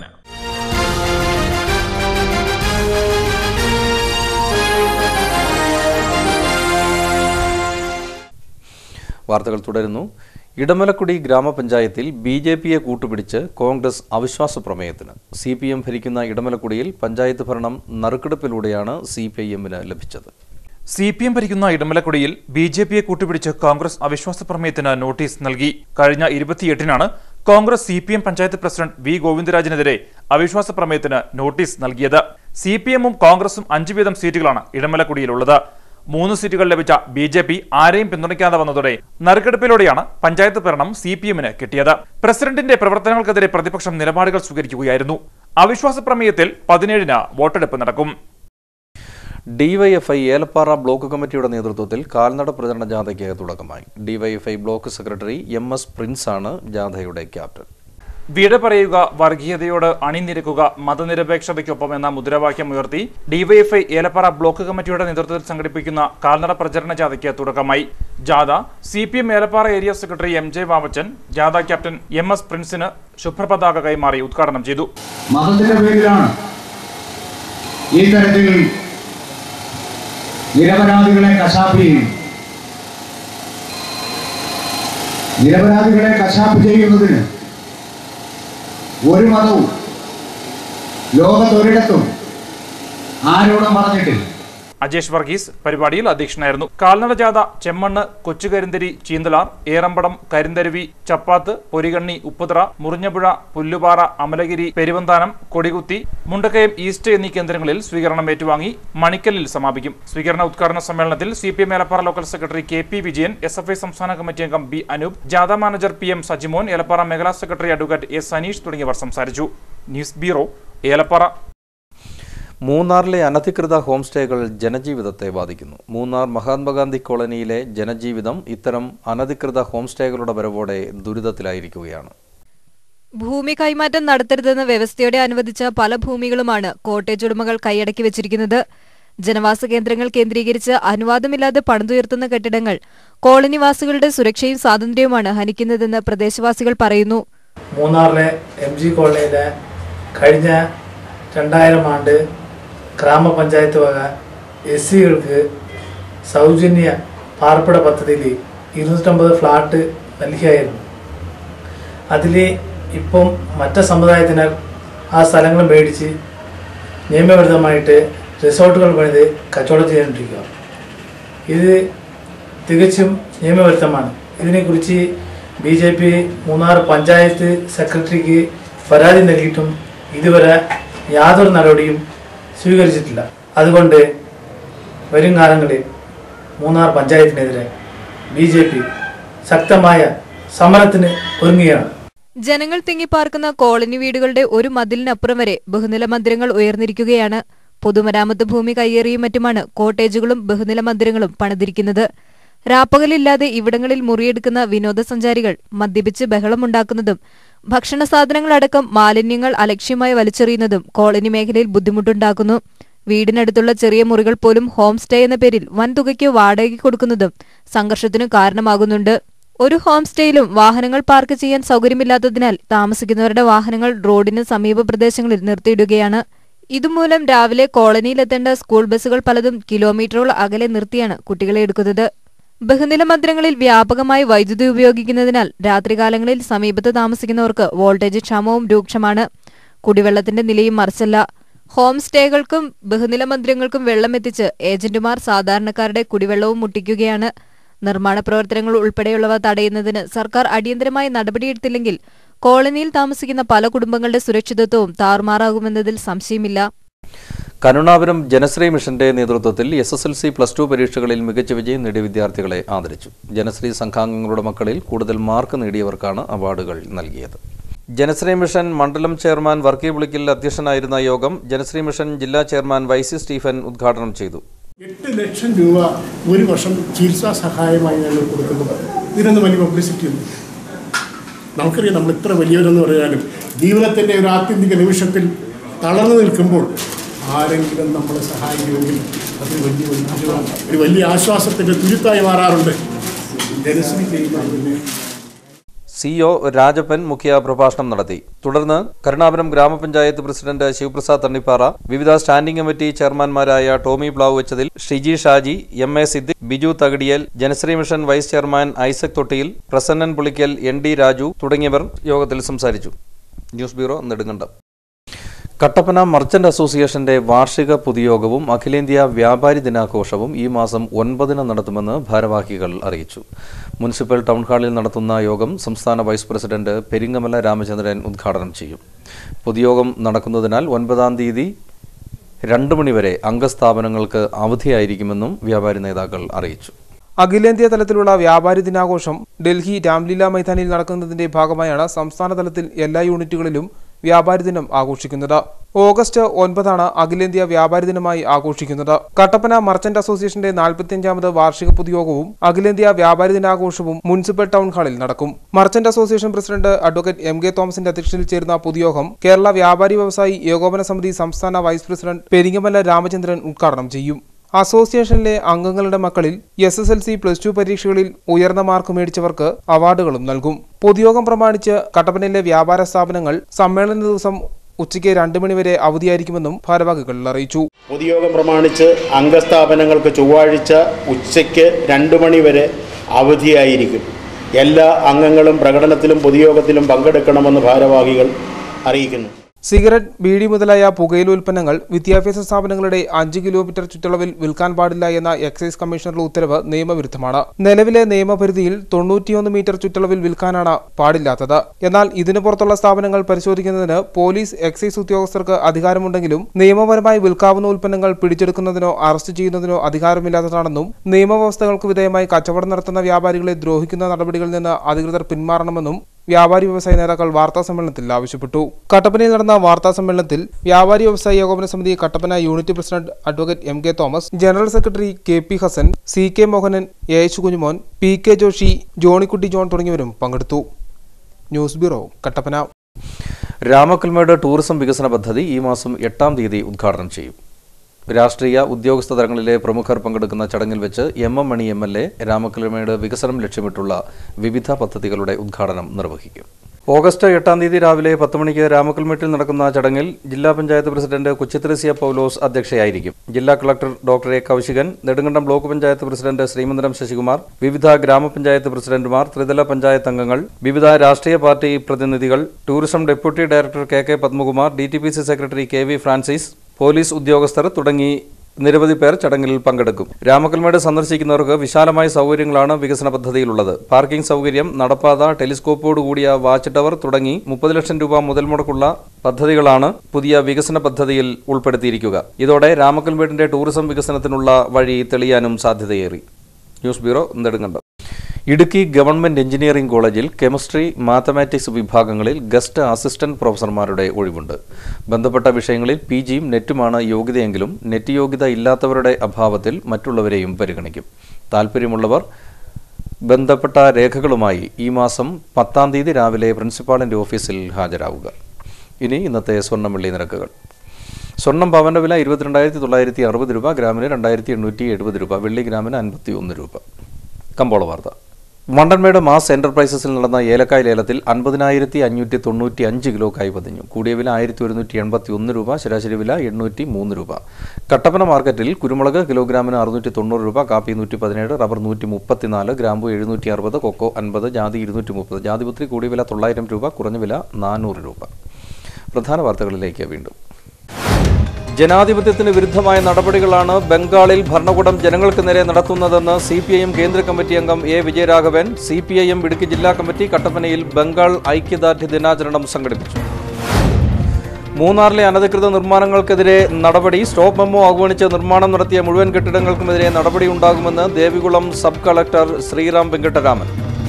വാർത്തകൾ തുടരുന്നു ഇടമലക്കുടി ഗ്രാമപഞ്ചായത്തിൽ ബി ജെ പിയെ കൂട്ടുപിടിച്ച് കോൺഗ്രസ് അവിശ്വാസ പ്രമേയത്തിന് സി പി എം ഭരിക്കുന്ന ഇടമലക്കുടിയിൽ പഞ്ചായത്ത് ഭരണം നറുക്കെടുപ്പിലൂടെയാണ് സി പി ഐ എമ്മിന് ലഭിച്ചത് സി പി എം ഭരിക്കുന്ന ഇടമലക്കുടിയിൽ ബി ജെ പിയെ കൂട്ടുപിടിച്ച് കോൺഗ്രസ് അവിശ്വാസ പ്രമേയത്തിന് നോട്ടീസ് നൽകി കഴിഞ്ഞ ഇരുപത്തിയെട്ടിനാണ് Congress C P M panchayat president V ഗോവിന്ദരാജിനെതിരെ അവിശ്വാസ പ്രമേയത്തിന് നോട്ടീസ് നൽകിയത് സി പി എമ്മും കോൺഗ്രസും അഞ്ചു വീതം സീറ്റുകളാണ് ഇടമലക്കുടിയിലുള്ളത് മൂന്ന് സീറ്റുകൾ ലഭിച്ച ബി ജെ പി ആരെയും പിന്തുണയ്ക്കാതെ വന്നതോടെ നറുക്കെടുപ്പിലൂടെയാണ് പഞ്ചായത്ത് ഭരണം സി പി എമ്മിന് കിട്ടിയത് പ്രസിഡന്റിന്റെ പ്രവർത്തനങ്ങൾക്കെതിരെ പ്രതിപക്ഷം നിലപാടുകൾ സ്വീകരിക്കുകയായിരുന്നു അവിശ്വാസ പ്രമേയത്തിൽ പതിനേഴിന് വോട്ടെടുപ്പ് നടക്കും ഡിവൈഎഫ്ഐ ഏലപ്പാറ ബ്ലോക്ക് കമ്മിറ്റിയുടെ നേതൃത്വത്തിൽ കാൽനട പ്രചരണ ജാഥയ്ക്ക് തുടക്കമായി DYFI block secretary M S Prince ആണ് ജാഥയുടെ ക്യാപ്റ്റൻ വിട പറയുക വർഗീയതയോട് അണിനിരക്കുക മതനിരപേക്ഷതയ്ക്കൊപ്പം എന്ന മുദ്രാവാക്യം ഉയർത്തി ഡിവൈഎഫ്ഐ ഏലപ്പാറ ബ്ലോക്ക് കമ്മിറ്റിയുടെ നേതൃത്വത്തിൽ സംഘടിപ്പിക്കുന്ന കാൽനട പ്രചരണ ജാഥയ്ക്ക് തുടക്കമായി ജാഥ C P M Elappara area secretary M J Vavachan ജാഥ ക്യാപ്റ്റൻ എം എസ് പ്രിൻസിന് ശുഭ്രപതാക കൈമാറി ഉദ്ഘാടനം ചെയ്തു മതത്തിന്റെ പേരിലാണ് ഈ തരത്തിൽ നിരപരാധികളെ കശാപ്പ് ചെയ്യുന്നു നിരപരാധികളെ കശാപ്പ് ചെയ്യുന്നതിന് ഒരു മതവും ലോകത്തൊരിടത്തും ആരോടും പറഞ്ഞിട്ടില്ല അജേഷ് വർഗീസ് പരിപാടിയിൽ അധ്യക്ഷനായിരുന്നു കാൽനട ജാഥ ചെമ്മണ്ണ് കൊച്ചുകരിന്തരി ചീന്തലാർ ഏറമ്പടം കരിന്തരുവി ചപ്പാത്ത് പൊരികണ്ണി ഉപ്പുതറ മുറിഞ്ഞപുഴ പുല്ലുപാറ അമലഗിരി പെരുവന്താനം കൊടികുത്തി മുണ്ടക്കയം ഈസ്റ്റ് എന്നീ കേന്ദ്രങ്ങളിൽ സ്വീകരണം ഏറ്റുവാങ്ങി മണിക്കലിൽ സമാപിക്കും സ്വീകരണ ഉദ്ഘാടന സമ്മേളനത്തിൽ C P M Elappara local secretary K P Vijayan S F I സംസ്ഥാന കമ്മിറ്റി അംഗം ബി അനൂപ് ജാഥ manager P M Sajimon Elappara മേഖലാ സെക്രട്ടറി അഡ്വക്കേറ്റ് എസ് സനീഷ് തുടങ്ങിയവർ സംസാരിച്ചു ന്യൂസ് ബ്യൂറോ ഏലപ്പാറ മൂന്നാറിലെ അനധികൃത ഹോം സ്റ്റേകൾ ജനജീവിതത്തെ ബാധിക്കുന്നു മൂന്നാർ മഹാത്മാഗാന്ധി കോളനിയിലെ ജനജീവിതം ഇത്തരം അനധികൃത ഹോം സ്റ്റേകളുടെ വരവോടെ ദുരിതത്തിലായിരിക്കുകയാണ് ഭൂമി കൈമാറ്റം നടത്തരുതെന്ന വ്യവസ്ഥയോടെ അനുവദിച്ച പല ഭൂമികളുമാണ് കോട്ടേജ് ഉടമകൾ കൈയടക്കി വെച്ചിരിക്കുന്നത് ജനവാസ കേന്ദ്രങ്ങൾ കേന്ദ്രീകരിച്ച് അനുവാദമില്ലാതെ പണിതുയർത്തുന്ന കെട്ടിടങ്ങൾ കോളനിവാസികളുടെ സുരക്ഷയും സ്വാതന്ത്ര്യവുമാണ് ഹനിക്കുന്നതെന്ന് പ്രദേശവാസികൾ പറയുന്നു മൂന്നാറിലെ എം ജി കോളനിയിലെ കഴിഞ്ഞ രണ്ടായിരം ആണ്ട് ഗ്രാമപഞ്ചായത്ത് വക എസ് സികൾക്ക് സൗജന്യ പാർപ്പിട പദ്ധതിയിൽ ഇരുന്നൂറ്റമ്പത് ഫ്ലാറ്റ് നൽകിയായിരുന്നു അതിൽ ഇപ്പം മറ്റ സമുദായത്തിനാൽ ആ സ്ഥലങ്ങൾ മേടിച്ച് നിയമവിരുദ്ധമായിട്ട് റിസോർട്ടുകൾ പണിത് കച്ചവടം ചെയ്തുകൊണ്ടിരിക്കുക ഇത് തികച്ചും നിയമവിരുദ്ധമാണ് ഇതിനെക്കുറിച്ച് B J P Munnar panchayat സെക്രട്ടറിക്ക് പരാതി നൽകിയിട്ടും ഇതുവരെ യാതൊരു നടപടിയും സ്വീകരിച്ചിട്ടില്ല അതുകൊണ്ട് വരും കാലങ്ങളിൽ മൂന്നാർ പഞ്ചായത്തിനെതിരെ ബി ജെ പി ശക്തമായ സമരത്തിന് ഒരുങ്ങുകയാണ് ജനങ്ങൾ തിങ്ങിപ്പാർക്കുന്ന കോളനി വീടുകളുടെ ഒരു മതിലിനപ്പുറം വരെ ബഹുനില മന്ദിരങ്ങൾ ഉയർന്നിരിക്കുകയാണ് പൊതുമരാമത്ത് ഭൂമി കയ്യേറിയും മറ്റുമാണ് കോട്ടേജുകളും ബഹുനില മന്ദിരങ്ങളും പണിതിരിക്കുന്നത് രാപ്പകലില്ലാതെ ഇവിടങ്ങളിൽ മുറിയെടുക്കുന്ന വിനോദസഞ്ചാരികൾ മദ്യപിച്ച് ബഹളമുണ്ടാക്കുന്നതും ഭക്ഷണ സാധനങ്ങളടക്കം മാലിന്യങ്ങൾ അലക്ഷ്യമായി വലിച്ചെറിയുന്നതും കോളനി മേഖലയിൽ ബുദ്ധിമുട്ടുണ്ടാക്കുന്നു വീടിനടുത്തുള്ള ചെറിയ മുറികൾ പോലും ഹോം സ്റ്റേ എന്ന പേരിൽ വൻതുകയ്ക്ക് വാടകയ്ക്ക് കൊടുക്കുന്നതും സംഘർഷത്തിനു കാരണമാകുന്നുണ്ട് ഒരു ഹോം സ്റ്റേയിലും വാഹനങ്ങൾ പാർക്ക് ചെയ്യാൻ സൗകര്യമില്ലാത്തതിനാൽ താമസിക്കുന്നവരുടെ വാഹനങ്ങൾ റോഡിന് സമീപ പ്രദേശങ്ങളിൽ നിർത്തിയിടുകയാണ് ഇതുമൂലം രാവിലെ കോളനിയിലെത്തേണ്ട സ്കൂൾ ബസ്സുകൾ പലതും കിലോമീറ്ററുകൾ അകലെ നിർത്തിയാണ് കുട്ടികളെ എടുക്കുന്നത് ബഹുനില മന്ദിരങ്ങളിൽ വ്യാപകമായി വൈദ്യുതി ഉപയോഗിക്കുന്നതിനാൽ രാത്രികാലങ്ങളിൽ സമീപത്ത് താമസിക്കുന്നവർക്ക് വോൾട്ടേജ് ക്ഷാമവും രൂക്ഷമാണ് കുടിവെള്ളത്തിന്റെ നിലയും മറിച്ചല്ല ഹോം സ്റ്റേകൾക്കും ബഹുനില മന്ദിരങ്ങൾക്കും വെള്ളം എത്തിച്ച് ഏജന്റുമാർ സാധാരണക്കാരുടെ കുടിവെള്ളവും മുട്ടിക്കുകയാണ് നിർമ്മാണ പ്രവർത്തനങ്ങൾ ഉൾപ്പെടെയുള്ളവ തടയുന്നതിന് സർക്കാർ അടിയന്തരമായി നടപടിയെടുത്തില്ലെങ്കിൽ കോളനിയിൽ താമസിക്കുന്ന പല കുടുംബങ്ങളുടെ സുരക്ഷിതത്വവും താറുമാറാകുമെന്നതിൽ സംശയമില്ല കരുണാപുരം ജനശ്രീ മിഷന്റെ നേതൃത്വത്തിൽ S S L C plus two പരീക്ഷകളിൽ മികച്ച വിജയം നേടിയ വിദ്യാർത്ഥികളെ ആദരിച്ചു ജനശ്രീ സംഘാംഗങ്ങളുടെ മക്കളിൽ കൂടുതൽ മാർക്ക് നേടിയവർക്കാണ് അവാർഡുകൾ നൽകിയത് ജനശ്രീ മിഷൻ മണ്ഡലം ചെയർമാൻ വർക്കി പുളിക്കൽ അധ്യക്ഷനായിരുന്ന യോഗം ജനശ്രീ മിഷൻ ജില്ലാ ചെയർമാൻ വൈസി സ്റ്റീഫൻ ഉദ്ഘാടനം ചെയ്തു എട്ട് ലക്ഷം രൂപ ഒരു വർഷം ചികിത്സാ സഹായമായി ഞങ്ങൾ കൊടുക്കുന്നു ഇതിനൊന്നും വലിയ പബ്ലിസിറ്റി ഒന്നും നമുക്കറിയാം നമ്മൾ ഇത്ര വലിയവരെന്ന് പറഞ്ഞാലും ജീവിതത്തിൻ്റെ ഒരു ആത്യന്തിക നിമിഷത്തിൽ തളർന്നു നിൽക്കുമ്പോൾ ആരെങ്കിലും നമ്മളെ സഹായിക്കുമെങ്കിൽ അതൊരു വലിയ വലിയ ഒരു വലിയ ആശ്വാസത്തിൻ്റെ തുരുത്തായി മാറാറുണ്ട് ജനശ്രീ ചെയ്യുമ്പോൾ തന്നെ സി ഒ രാജപ്പൻ മുഖ്യ പ്രഭാഷണം നടത്തി തുടർന്ന് കരുണാപുരം ഗ്രാമപഞ്ചായത്ത് പ്രസിഡന്റ് ശിവപ്രസാദ് തണ്ണിപ്പാറ വിവിധ സ്റ്റാൻഡിംഗ് കമ്മിറ്റി ചെയർമാൻമാരായ ടോമി പ്ലാവ് വെച്ചതിൽ Shiji Shaji M A Siddique Biju Thakidiyel Janasree mission vice chairman Isaac Thottiyil Prasannan Pulickal N D Raju തുടങ്ങിയവർ യോഗത്തിൽ സംസാരിച്ചു news bureau Nedumkandam Kattappana merchant അസോസിയേഷന്റെ വാർഷിക പൊതുയോഗവും അഖിലേന്ത്യാ വ്യാപാരി ദിനാഘോഷവും ഈ മാസം ഒൻപതിന് നടത്തുമെന്ന് ഭാരവാഹികൾ അറിയിച്ചു മുനിസിപ്പൽ ടൗൺ ഹാളിൽ നടത്തുന്ന യോഗം സംസ്ഥാന വൈസ് പ്രസിഡന്റ് പെരിങ്ങമല രാമചന്ദ്രൻ ഉദ്ഘാടനം ചെയ്യും പൊതുയോഗം നടക്കുന്നതിനാൽ ഒൻപതാം തീയതി രണ്ട് മണിവരെ അംഗസ്ഥാപനങ്ങൾക്ക് അവധിയായിരിക്കുമെന്നും വ്യാപാരി നേതാക്കൾ അറിയിച്ചു അഖിലേന്ത്യാ തലത്തിലുള്ള വ്യാപാരി ദിനാഘോഷം ഡൽഹി രാംലീല മൈതാനിയിൽ നടക്കുന്നതിന്റെ ഭാഗമായാണ് സംസ്ഥാന തലത്തിൽ എല്ലാ യൂണിറ്റുകളിലും വ്യാപാരി ദിനം ആഘോഷിക്കുന്നത് ഓഗസ്റ്റ് ഒൻപതാണ് അഖിലേന്ത്യാ വ്യാപാരി ദിനമായി ആഘോഷിക്കുന്നത് കട്ടപ്പന മർച്ചന്റ് അസോസിയേഷന്റെ നാൽപ്പത്തിയഞ്ചാമത് വാർഷിക പൊതുയോഗവും അഖിലേന്ത്യാ വ്യാപാരി ദിനാഘോഷവും മുനിസിപ്പൽ ടൗൺ ഹാളിൽ നടക്കും merchant association president advocate M K തോമസിന്റെ അധ്യക്ഷതയിൽ ചേരുന്ന പൊതുയോഗം കേരള വ്യാപാരി വ്യവസായി ഏകോപന സമിതി സംസ്ഥാന വൈസ് പ്രസിഡന്റ് പെരിങ്ങമല രാമചന്ദ്രൻ ഉദ്ഘാടനം ചെയ്യും അസോസിയേഷനിലെ അംഗങ്ങളുടെ മക്കളിൽ S S L C plus two പരീക്ഷകളിൽ ഉയർന്ന മാർക്ക് മേടിച്ചവർക്ക് അവാർഡുകളും നൽകും പൊതുയോഗം പ്രമാണിച്ച് കട്ടപ്പനയിലെ വ്യാപാര സ്ഥാപനങ്ങൾ സമ്മേളന ദിവസം ഉച്ചയ്ക്ക് രണ്ട് മണിവരെ അവധിയായിരിക്കുമെന്നും ഭാരവാഹികൾ അറിയിച്ചു പൊതുയോഗം പ്രമാണിച്ച് അംഗസ്ഥാപനങ്ങൾക്ക് ചൊവ്വാഴ്ച ഉച്ചയ്ക്ക് രണ്ട് മണി വരെ അവധിയായിരിക്കും എല്ലാ അംഗങ്ങളും പ്രകടനത്തിലും പൊതുയോഗത്തിലും പങ്കെടുക്കണമെന്ന് ഭാരവാഹികൾ അറിയിക്കുന്നു സിഗരറ്റ് ബീഡി മുതലായ പുകയില ഉൽപ്പന്നങ്ങൾ വിദ്യാഭ്യാസ സ്ഥാപനങ്ങളുടെ അഞ്ച് കിലോമീറ്റർ ചുറ്റളവിൽ വിൽക്കാൻ പാടില്ല എന്ന എക്സൈസ് കമ്മീഷണറുടെ ഉത്തരവ് നിയമവിരുദ്ധമാണ് നിലവിലെ നിയമപരിധിയിൽ തൊണ്ണൂറ്റിയൊന്ന് മീറ്റർ ചുറ്റളവിൽ വിൽക്കാനാണ് പാടില്ലാത്തത് എന്നാൽ ഇതിനു പുറത്തുള്ള സ്ഥാപനങ്ങൾ പരിശോധിക്കുന്നതിന് പോലീസ് എക്സൈസ് ഉദ്യോഗസ്ഥർക്ക് അധികാരമുണ്ടെങ്കിലും നിയമപരമായി വിൽക്കാവുന്ന ഉൽപ്പന്നങ്ങൾ പിടിച്ചെടുക്കുന്നതിനോ അറസ്റ്റ് ചെയ്യുന്നതിനോ അധികാരമില്ലാത്തതാണെന്നും നിയമവ്യവസ്ഥകൾക്ക് വിധേയമായി കച്ചവടം നടത്തുന്ന വ്യാപാരികളെ ദ്രോഹിക്കുന്ന നടപടികളിൽ നിന്ന് അധികൃതർ പിന്മാറണമെന്നും വ്യാപാരി വ്യവസായ നേതാക്കൾ വാർത്താ സമ്മേളനത്തിൽ ആവശ്യപ്പെട്ടു കട്ടപ്പനയിൽ നടന്ന വാർത്താ സമ്മേളനത്തിൽ വ്യാപാരി വ്യവസായ ഏകോപന സമിതി Kattappana unit president advocate M K Thomas general secretary K P Hasan C K Mohanan A H Kunjumon P K Joshi Johnykutty John തുടങ്ങിയവരും പങ്കെടുത്തു news bureau Kattappana Ramakkalmedu tourism വികസന പദ്ധതി ഈ മാസം എട്ടാം തീയതി ഉദ്ഘാടനം ചെയ്യും രാഷ്ട്രീയ ഉദ്യോഗസ്ഥ തലങ്ങളിലെ പ്രമുഖർ പങ്കെടുക്കുന്ന ചടങ്ങിൽ വെച്ച് M M Mani M L A Ramakkalmedu വികസനം ലക്ഷ്യമിട്ടുള്ള വിവിധ പദ്ധതികളുടെ ഉദ്ഘാടനം നിർവഹിക്കും ഓഗസ്റ്റ് എട്ടാം തീയതി രാവിലെ പത്ത് മണിക്ക് രാമക്കൽമേട്ടിൽ നടക്കുന്ന ചടങ്ങിൽ ജില്ലാ പഞ്ചായത്ത് പ്രസിഡന്റ് കുച്ചിത്രസിയ പൗലോസ് അധ്യക്ഷയായിരിക്കും ജില്ലാ collector doctor A Kaushikan Nedumkandam block panchayat president Sreemandiram Sasikumar വിവിധ ഗ്രാമപഞ്ചായത്ത് പ്രസിഡന്റുമാർ ത്രിതല പഞ്ചായത്ത് അംഗങ്ങൾ വിവിധ രാഷ്ട്രീയ പാർട്ടി പ്രതിനിധികൾ tourism deputy director K K Padmakumar D T P C secretary K V Francis police ഉദ്യോഗസ്ഥർ തുടങ്ങി നിരവധി പേർ ചടങ്ങിൽ പങ്കെടുക്കും രാമക്കൽമേട് സന്ദർശിക്കുന്നവർക്ക് വിശാലമായ സൗകര്യങ്ങളാണ് വികസന പദ്ധതിയിലുള്ളത് പാർക്കിംഗ് സൗകര്യം നടപ്പാത ടെലിസ്കോപ്പോട് കൂടിയ വാച്ച് ടവർ തുടങ്ങി മുപ്പത് ലക്ഷം രൂപ മുതൽ മുടക്കുള്ള പദ്ധതികളാണ് പുതിയ വികസന പദ്ധതിയിൽ ഉൾപ്പെടുത്തിയിരിക്കുക ഇതോടെ രാമക്കൽമേടിന്റെ ടൂറിസം വികസനത്തിനുള്ള വഴി തെളിയാനും സാധ്യതയേറി news bureau Nedumkandam Idukki government engineering കോളേജിൽ കെമിസ്ട്രി മാത്തമാറ്റിക്സ് വിഭാഗങ്ങളിൽ ഗസ്റ്റ് അസിസ്റ്റന്റ് പ്രൊഫസർമാരുടെ ഒഴിവുണ്ട് ബന്ധപ്പെട്ട വിഷയങ്ങളിൽ പി ജിയും നെറ്റുമാണ് യോഗ്യതയെങ്കിലും നെറ്റ് യോഗ്യത ഇല്ലാത്തവരുടെ അഭാവത്തിൽ മറ്റുള്ളവരെയും പരിഗണിക്കും താൽപ്പര്യമുള്ളവർ ബന്ധപ്പെട്ട രേഖകളുമായി ഈ മാസം പത്താം തീയതി രാവിലെ പ്രിൻസിപ്പാളിന്റെ ഓഫീസിൽ ഹാജരാവുക ഇനി ഇന്നത്തെ സ്വർണ്ണവെള്ളി നിരക്കുകൾ സ്വർണം പവന്റെ വില ഇരുപത്തിരണ്ടായിരത്തി തൊള്ളായിരത്തി അറുപത് രൂപ ഗ്രാമിന് രണ്ടായിരത്തി എണ്ണൂറ്റി എഴുപത് രൂപ വെള്ളി ഗ്രാമിന് അൻപത്തി ഒന്ന് രൂപ കമ്പോള വാർത്ത വണ്ടൻമേട് മാസ് എന്റർപ്രൈസസിൽ നടന്ന ഏലക്കായ് ലേലത്തിൽ അൻപതിനായിരത്തി അഞ്ഞൂറ്റി തൊണ്ണൂറ്റി അഞ്ച് കിലോ കൈപതിഞ്ഞു കൂടിയ വില ആയിരത്തി ഒരുന്നൂറ്റി എൺപത്തി ഒന്ന് രൂപ ശരാശരി വില എണ്ണൂറ്റി മൂന്ന് രൂപ കട്ടപ്പന മാർക്കറ്റിൽ കുരുമുളക് കിലോഗ്രാമിന് അറുന്നൂറ്റി തൊണ്ണൂറ് രൂപ കാപ്പി നൂറ്റി പതിനേഴ് റബ്ബർ നൂറ്റി മുപ്പത്തിനാല് ഗ്രാമ്പു എഴുന്നൂറ്റി അറുപത് കൊക്കോ അൻപത് ജാതി ഇരുന്നൂറ്റി മുപ്പത് ജാതിപത്രി കൂടിയ വില തൊള്ളായിരം രൂപ കുറഞ്ഞ വില നാനൂറ് രൂപ പ്രധാന വാർത്തകളിലേക്ക് വീണ്ടും ജനാധിപത്യത്തിന് വിരുദ്ധമായ നടപടികളാണ് ബംഗാളിൽ ഭരണകൂടം ജനങ്ങൾക്ക് നേരെ നടത്തുന്നതെന്ന് സി പി ഐ എം കേന്ദ്ര കമ്മിറ്റി അംഗം A Vijayaraghavan C P I M Idukki ജില്ലാ കമ്മിറ്റി കട്ടപ്പനയിൽ ബംഗാൾ ഐക്യദാർഢ്യ ദിനാചരണം സംഘടിപ്പിച്ചു മൂന്നാറിലെ അനധികൃത നിർമ്മാണങ്ങൾക്കെതിരെ നടപടി സ്റ്റോപ്പ് മെമ്മോ അവഗണിച്ച് നിർമ്മാണം നടത്തിയ മുഴുവൻ കെട്ടിടങ്ങൾക്കുമെതിരെ നടപടിയുണ്ടാകുമെന്ന് ദേവികുളം സബ് കളക്ടർ ശ്രീറാം വെങ്കട്ടരാമൻ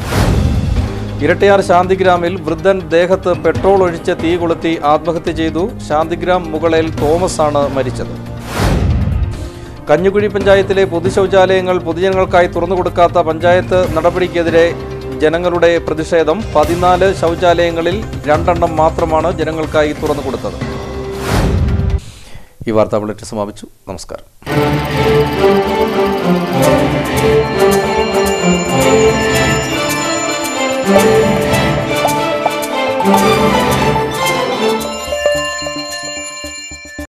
ഇരട്ടയാർ ശാന്തിഗ്രാമിൽ വൃദ്ധൻ ദേഹത്ത് പെട്രോൾ ഒഴിച്ച് തീ കൊളുത്തി ആത്മഹത്യ ചെയ്തു ശാന്തിഗ്രാം മുകളേൽ തോമസ് ആണ് മരിച്ചത് കഞ്ഞുകുഴി പഞ്ചായത്തിലെ പൊതുശൗചാലയങ്ങൾ പൊതുജനങ്ങൾക്കായി തുറന്നുകൊടുക്കാത്ത പഞ്ചായത്ത് നടപടിക്കെതിരെ ജനങ്ങളുടെ പ്രതിഷേധം പതിനാല് ശൗചാലയങ്ങളിൽ രണ്ടെണ്ണം മാത്രമാണ് ജനങ്ങൾക്കായി തുറന്നുകൊടുത്തത് ഈ വാർത്താ ബുള്ളറ്റിൻ സമാപിച്ചു നമസ്കാരം